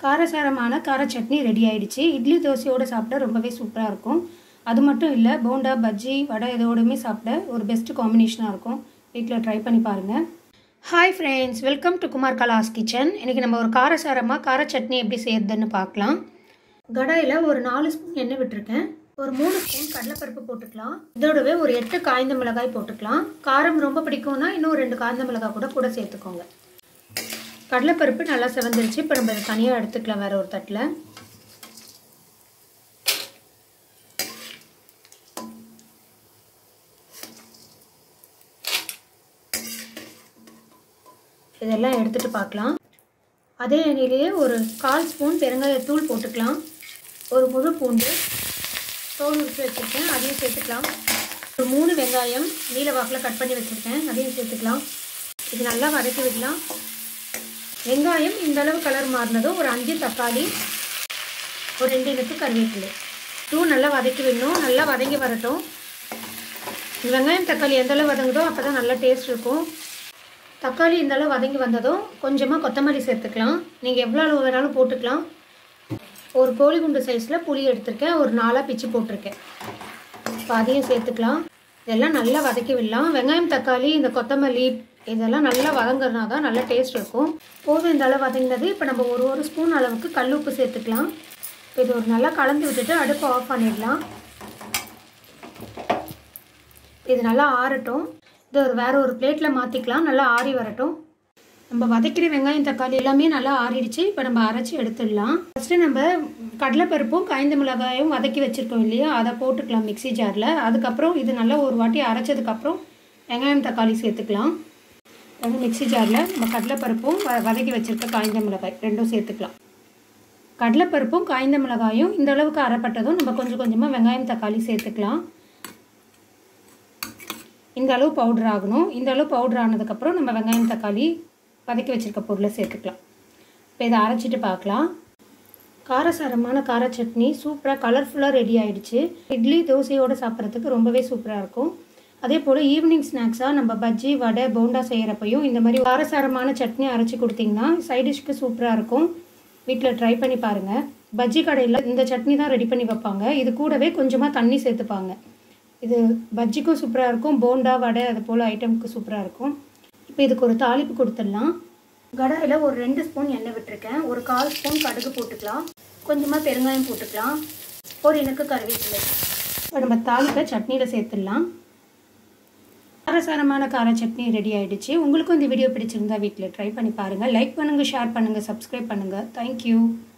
காரசாரமான கார சட்னி ரெடி ஆயிடுச்சு இட்லி தோசையோடு சாப்பிட ரொம்பவே சூப்பராக இருக்கும் அது மட்டும் இல்லை போண்டா பஜ்ஜி வடை இதோடுமே சாப்பிட ஒரு பெஸ்ட் காம்பினேஷனாக இருக்கும் வீட்டில் ட்ரை பண்ணி பாருங்கள் hi friends welcome to Kumar கலாஸ் கிச்சன் இன்றைக்கி நம்ம ஒரு காரசாரமாக கார சட்னி எப்படி செய்யறதுன்னு பார்க்கலாம் கடாயில் ஒரு நாலு ஸ்பூன் எண்ணெய் விட்டுருக்கேன் ஒரு மூணு ஸ்பூன் கடலைப்பருப்பு போட்டுக்கலாம் இதோடவே ஒரு எட்டு காய்ந்த மிளகாய் போட்டுக்கலாம் காரம் ரொம்ப பிடிக்கும்னா இன்னும் ரெண்டு காய்ந்த மிளகாய் கூட கூட சேர்த்துக்கோங்க கடலைப்பருப்பு நல்லா செவந்துருச்சு இப்போ நம்ம இதை தனியாக எடுத்துக்கலாம் வேறு ஒரு தட்டில் இதெல்லாம் எடுத்துகிட்டு பார்க்கலாம் அதே எண்ணெயிலேயே ஒரு கால் ஸ்பூன் பெருங்காயத்தூள் போட்டுக்கலாம் ஒரு முழு பூண்டு தோல் உரித்து வச்சுருக்கேன் அதையும் சேர்த்துக்கலாம் ஒரு மூணு வெங்காயம் நீல வாக்கில் கட் பண்ணி வச்சுருக்கேன் அதையும் சேர்த்துக்கலாம் இது நல்லா வதக்கி விடலாம் வெங்காயம் இந்த அளவு கலர் மாறினதும் ஒரு அஞ்சு தக்காளி ஒரு ரெண்டு இனுக்கு கருவேப்பிலை டூ நல்லா வதக்கி விடணும் நல்லா வதங்கி வரட்டும் இந்த வெங்காயம் தக்காளி எந்த அளவு வதங்குதோ அப்போ தான் நல்லா டேஸ்ட் இருக்கும் தக்காளி இந்த அளவு வதங்கி வந்ததும் கொஞ்சமாக கொத்தமல்லி சேர்த்துக்கலாம் நீங்கள் எவ்வளோ அளவு வேணாலும் போட்டுக்கலாம் ஒரு கோழி குண்டு சைஸில் புளி எடுத்திருக்கேன் ஒரு நாலாக பிச்சு போட்டிருக்கேன் இப்போ அதையும் சேர்த்துக்கலாம் இதெல்லாம் நல்லா வதக்கி விடலாம் வெங்காயம் தக்காளி இந்த கொத்தமல்லி இதெல்லாம் நல்லா வதங்குறதுனா தான் நல்லா டேஸ்ட் இருக்கும் போதும் இந்த அளவு வதங்கினது இப்போ நம்ம ஒரு ஒரு ஸ்பூன் அளவுக்கு கல் உப்பு சேர்த்துக்கலாம் இது ஒரு நல்லா கலந்து விட்டுட்டு அடுப்பை ஆஃப் பண்ணிடலாம் இது நல்லா ஆறட்டும் இது ஒரு வேறு ஒரு பிளேட்டில் மாற்றிக்கலாம் நல்லா ஆறி வரட்டும் நம்ம வதக்கிற வெங்காயம் தக்காளி எல்லாமே நல்லா ஆறிடுச்சு இப்போ நம்ம அரைச்சி எடுத்துடலாம் ஃபஸ்ட்டு நம்ம கடலைப்பருப்பும் காய்ந்த மிளகாயும் வதக்கி வச்சுருக்கோம் இல்லையா அதை போட்டுக்கலாம் மிக்சி ஜாரில் அதுக்கப்புறம் இது நல்லா ஒரு வாட்டி அரைச்சதுக்கப்புறம் வெங்காயம் தக்காளி சேர்த்துக்கலாம் வந்து மிக்சி ஜாரில் நம்ம கடலைப்பருப்பும் வ வதக்கி வச்சுருக்க காய்ந்த மிளகாய் ரெண்டும் சேர்த்துக்கலாம் கடலைப்பருப்பும் காய்ந்த மிளகாயும் இந்த அளவுக்கு அரைப்பட்டதும் நம்ம கொஞ்சம் கொஞ்சமாக வெங்காயம் தக்காளி சேர்த்துக்கலாம் இந்த அளவு பவுடர் ஆகணும் இந்த அளவு பவுடர் ஆனதுக்கப்புறம் நம்ம வெங்காயம் தக்காளி வதக்கி வச்சுருக்க பொருளை சேர்த்துக்கலாம் இப்போ இதை அரைச்சிட்டு பார்க்கலாம் காரசாரமான கார சட்னி சூப்பராக கலர்ஃபுல்லாக ரெடி ஆகிடுச்சு இட்லி தோசையோடு சாப்பிட்றதுக்கு ரொம்பவே சூப்பராக இருக்கும் அதே போல் ஈவினிங் ஸ்நாக்ஸாக நம்ம பஜ்ஜி வடை போண்டா செய்கிறப்பையும் இந்த மாதிரி காரசாரமான சட்னி அரைச்சி கொடுத்தீங்கன்னா சைடிஷ்க்கு சூப்பராக இருக்கும் வீட்டில் ட்ரை பண்ணி பாருங்கள் பஜ்ஜி கடையில் இந்த சட்னி தான் ரெடி பண்ணி வைப்பாங்க இது கூடவே கொஞ்சமாக தண்ணி சேர்த்துப்பாங்க இது பஜ்ஜிக்கும் சூப்பராக இருக்கும் போண்டா வடை அது போல் ஐட்டமுக்கு சூப்பராக இருக்கும் இப்போ இதுக்கு ஒரு தாளிப்பு கொடுத்துடலாம் கடாயில் ஒரு ரெண்டு ஸ்பூன் எண்ணெய் விட்டுருக்கேன் ஒரு கால் ஸ்பூன் கடுகு போட்டுக்கலாம் கொஞ்சமாக பெருங்காயம் போட்டுக்கலாம் ஒரு இனுக்கு கருவேப்பிலை இப்போ நம்ம தாளிப்பை சட்னியில் சேர்த்துடலாம் காரசாரமான கார சட்னி ரெடி ஆகிடுச்சு உங்களுக்கும் இந்த வீடியோ பிடிச்சிருந்தா வீட்டில் ட்ரை பண்ணி பாருங்கள் லைக் பண்ணுங்கள் ஷேர் பண்ணுங்கள் சப்ஸ்கிரைப் பண்ணுங்கள் தேங்க்யூ